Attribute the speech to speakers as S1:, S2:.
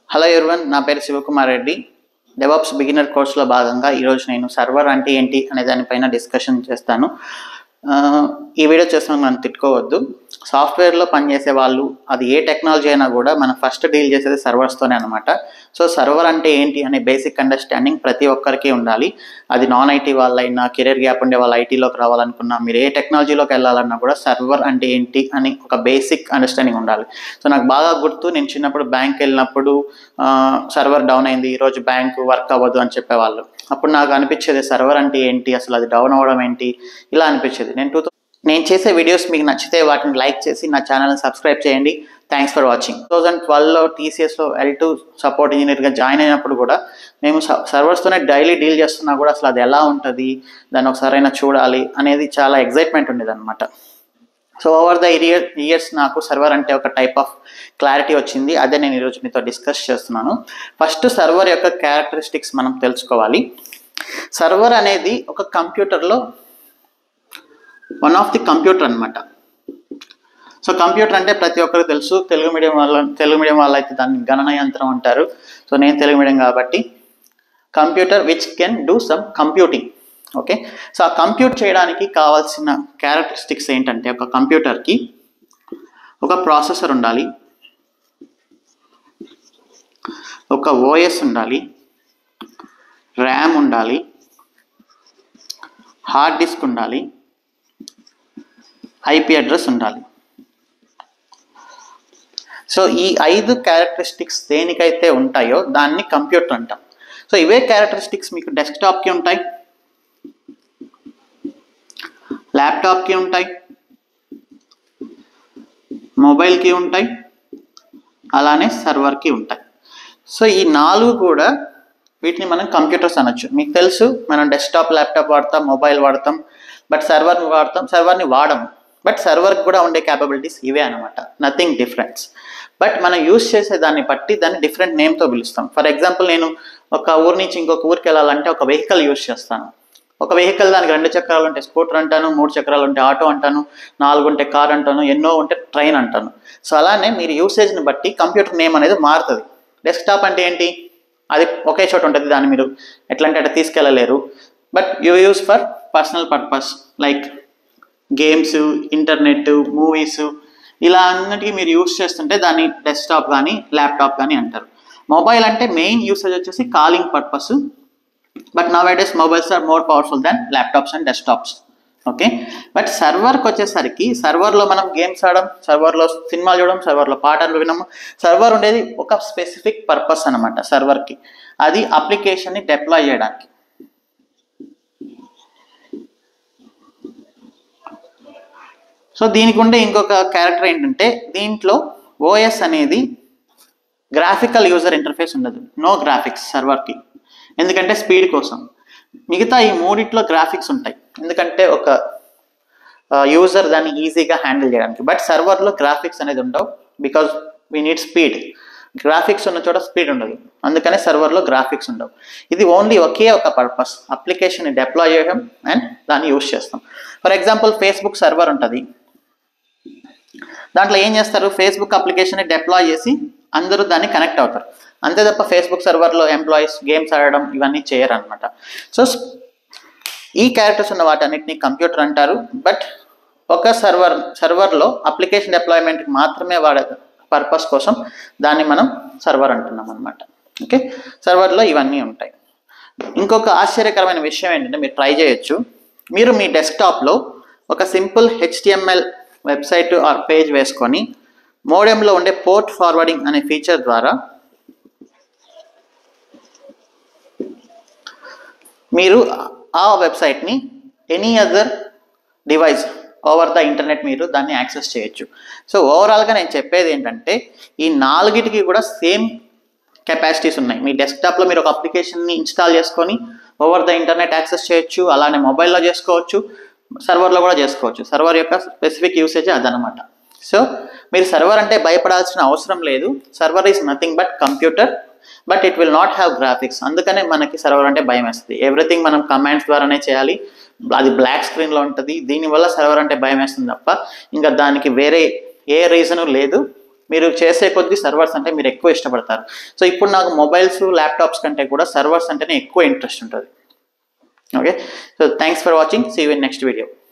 S1: hello everyone నా పేరు Shivakumar Reddy DevOps beginner కోర్సులో భాగంగా ఈరోజు నేను సర్వర్ అంటే ఏంటి అనే దానిపైన డిస్కషన్ చేస్తాను ఆ, ఈ వీడియో చేస్తున్నాను మనం తిట్టుకోవద్దు సాఫ్ట్వేర్లో పనిచేసే వాళ్ళు అది ఏ టెక్నాలజీ అయినా కూడా మనం ఫస్ట్ డీల్ చేసేది సర్వర్స్తోనే అనమాట సో సర్వర్ అంటే ఏంటి అనే బేసిక్ అండర్స్టాండింగ్ ప్రతి ఒక్కరికి ఉండాలి అది నాన్ ఐటీ వాళ్ళైనా కెరీర్ గ్యాప్ ఉండే వాళ్ళు ఐటీలోకి రావాలనుకున్నా మీరు ఏ టెక్నాలజీలోకి వెళ్ళాలన్నా కూడా సర్వర్ అంటే ఏంటి అని ఒక బేసిక్ అండర్స్టాండింగ్ ఉండాలి సో నాకు బాగా గుర్తు నేను చిన్నప్పుడు బ్యాంక్ వెళ్ళినప్పుడు సర్వర్ డౌన్ అయింది ఈరోజు బ్యాంక్ వర్క్ అవ్వదు అని చెప్పేవాళ్ళు అప్పుడు నాకు అనిపించేది సర్వర్ అంటే ఏంటి అసలు అది డౌన్ అవ్వడం ఏంటి ఇలా అనిపించేది నేను టూ నేను చేసే వీడియోస్ మీకు నచ్చితే వాటిని లైక్ చేసి నా ఛానల్ని సబ్స్క్రైబ్ చేయండి thanks for watching two thousand ట్వెల్వ్లో టీసీఎస్లో ఎల్ టూ సపోర్ట్ ఇంజనీర్గా జాయిన్ అయినప్పుడు కూడా మేము సర్వర్స్తోనే డైలీ డీల్ చేస్తున్నా కూడా అసలు అది ఎలా ఉంటుంది దాన్ని ఒకసారైనా చూడాలి అనేది చాలా ఎగ్జైట్మెంట్ ఉండేది అనమాట so over the year years నాకు సర్వర్ అంటే ఒక టైప్ ఆఫ్ క్లారిటీ వచ్చింది అదే నేను ఈరోజు మీతో డిస్కస్ చేస్తున్నాను ఫస్ట్ సర్వర్ యొక్క క్యారెక్టరిస్టిక్స్ మనం తెలుసుకోవాలి సర్వర్ అనేది ఒక కంప్యూటర్లో వన్ ఆఫ్ ది కంప్యూటర్ అన్నమాట సో కంప్యూటర్ అంటే ప్రతి ఒక్కరికి తెలుసు తెలుగు మీడియం వాళ్ళ తెలుగు మీడియం వాళ్ళు అయితే దాన్ని గణన యంత్రం అంటారు సో నేను తెలుగు మీడియం కాబట్టి computer which can do some computing okay so ఆ కంప్యూట్ చేయడానికి కావాల్సిన క్యారెక్టరిస్టిక్స్ ఏంటంటే ఒక కంప్యూటర్కి ఒక ప్రాసెసర్ ఉండాలి ఒక ఓఎస్ ఉండాలి ర్యామ్ ఉండాలి హార్డ్ డిస్క్ ఉండాలి ఐపీ అడ్రస్ ఉండాలి సో ఈ ఐదు క్యారెక్టరిస్టిక్స్ దేనికైతే ఉంటాయో దాన్ని కంప్యూటర్ అంటాం సో ఇవే క్యారెక్టరిస్టిక్స్ మీకు డెస్క్టాప్కి ఉంటాయి ల్యాప్టాప్కి ఉంటాయి మొబైల్కి ఉంటాయి అలానే సర్వర్కి ఉంటాయి సో ఈ నాలుగు కూడా వీటిని మనం కంప్యూటర్స్ అనొచ్చు మీకు తెలుసు మనం డెస్క్టాప్ ల్యాప్టాప్ వాడతాం మొబైల్ వాడతాం బట్ సర్వర్ని వాడతాం సర్వర్ని వాడము బట్ సర్వర్కి కూడా ఉండే క్యాపబిలిటీస్ ఇవే అనమాట నథింగ్ డిఫరెన్స్ బట్ మనం యూస్ చేసే దాన్ని బట్టి దాన్ని డిఫరెంట్ నేమ్తో పిలుస్తాం ఫర్ ఎగ్జాంపుల్ నేను ఒక ఊరి నుంచి ఇంకొక ఊరికి వెళ్ళాలంటే ఒక వెహికల్ యూస్ చేస్తాను ఒక వెహికల్ దానికి రెండు చక్రాలు ఉంటే స్కూటర్ అంటాను మూడు చక్రాలు ఉంటే ఆటో అంటాను నాలుగు ఉంటే కార్ అంటాను ఎన్నో ఉంటే ట్రైన్ అంటాను సో అలానే మీరు యూసేజ్ని బట్టి కంప్యూటర్ నేమ్ అనేది మారుతుంది డెస్క్టాప్ అంటే ఏంటి అది ఒకే చోట ఉంటుంది దాన్ని మీరు ఎట్లా అంటే అట్లా తీసుకెళ్ళలేరు but you use for personal purpose like games internet movies ఇలా అన్నిటికీ మీరు యూస్ చేస్తుంటే దాన్ని డెస్క్టాప్ కానీ ల్యాప్టాప్ కానీ అంటారు మొబైల్ అంటే మెయిన్ యూసేజ్ వచ్చేసి calling purpose but now days mobiles are more powerful than laptops and desktops okay but సర్వర్కి వచ్చేసరికి సర్వర్లో మనం గేమ్స్ ఆడడం సర్వర్లో సినిమాలు చూడడం సర్వర్లో పాటలు వినము సర్వర్ ఉండేది ఒక స్పెసిఫిక్ పర్పస్ అనమాట సర్వర్కి అది అప్లికేషన్ని డెప్లాయ్ చేయడానికి సో దీనికి ఉండే ఇంకొక క్యారెక్టర్ ఏంటంటే దీంట్లో ఓఎస్ అనేది గ్రాఫికల్ యూజర్ ఇంటర్ఫేస్ ఉండదు నో గ్రాఫిక్స్ సర్వర్కి ఎందుకంటే స్పీడ్ కోసం మిగతా ఈ మూడిట్లో గ్రాఫిక్స్ ఉంటాయి ఎందుకంటే ఒక యూజర్ దాన్ని ఈజీగా హ్యాండిల్ చేయడానికి బట్ సర్వర్లో గ్రాఫిక్స్ అనేది ఉండవు because we need speed graphics ఉన్న చోట స్పీడ్ ఉండదు అందుకనే సర్వర్లో గ్రాఫిక్స్ ఉండవు ఇది ఓన్లీ ఒకే ఒక పర్పస్ అప్లికేషన్ డెప్లాయ్ చేయడం అండ్ దాన్ని యూస్ చేస్తాం ఫర్ ఎగ్జాంపుల్ ఫేస్బుక్ సర్వర్ ఉంటుంది దాంట్లో ఏం చేస్తారు ఫేస్బుక్ అప్లికేషన్ డెప్లాయ్ చేసి అందరూ దాన్ని కనెక్ట్ అవుతారు అంతే తప్ప ఫేస్బుక్ సర్వర్లో ఎంప్లాయీస్ గేమ్స్ ఆడడం ఇవన్నీ చేయరు అనమాట సో ఈ క్యారెక్టర్స్ ఉన్న వాటన్నిటిని కంప్యూటర్ అంటారు బట్ ఒక సర్వర్ సర్వర్లో అప్లికేషన్ డిప్లాయ్మెంట్కి మాత్రమే వాడే పర్పస్ కోసం దాన్ని మనం సర్వర్ అంటున్నాం అనమాట ఓకే సర్వర్లో ఇవన్నీ ఉంటాయి ఇంకొక ఆశ్చర్యకరమైన విషయం ఏంటంటే మీరు ట్రై చేయొచ్చు మీరు మీ డెస్క్టాప్లో ఒక simple HTML website or page వేసుకొని మోడెంలో ఉండే పోర్ట్ ఫార్వర్డింగ్ అనే ఫీచర్ ద్వారా మీరు ఆ వెబ్సైట్ని any other device over the internet మీరు దాన్ని యాక్సెస్ చేయొచ్చు సో ఓవరాల్గా నేను చెప్పేది ఏంటంటే ఈ నాలుగిటికి కూడా సేమ్ కెపాసిటీస్ ఉన్నాయి మీ డెస్క్టాప్లో మీరు ఒక అప్లికేషన్ని ఇన్స్టాల్ చేసుకొని ఓవర్ ద ఇంటర్నెట్ యాక్సెస్ చేయొచ్చు అలానే మొబైల్లో చేసుకోవచ్చు సర్వర్లో కూడా చేసుకోవచ్చు సర్వర్ యొక్క స్పెసిఫిక్ యూసేజ్ అదనమాట సో మీరు సర్వర్ అంటే భయపడాల్సిన అవసరం లేదు server is nothing but computer but it will not have graphics అందుకనే మనకి సర్వర్ అంటే భయం వేస్తుంది ఎవ్రీథింగ్ మనం కమాండ్స్ ద్వారానే చేయాలి అది బ్లాక్ స్క్రీన్లో ఉంటుంది దీనివల్ల సర్వర్ అంటే భయం వేస్తుంది తప్ప ఇంకా దానికి వేరే ఏ రీజను లేదు మీరు చేసే కొద్దీ సర్వర్స్ అంటే మీరు ఎక్కువ ఇష్టపడతారు సో ఇప్పుడు నాకు మొబైల్స్ ల్యాప్టాప్స్ కంటే కూడా సర్వర్స్ అంటేనే ఎక్కువ ఇంట్రెస్ట్ ఉంటుంది okay so thanks for watching see you in next video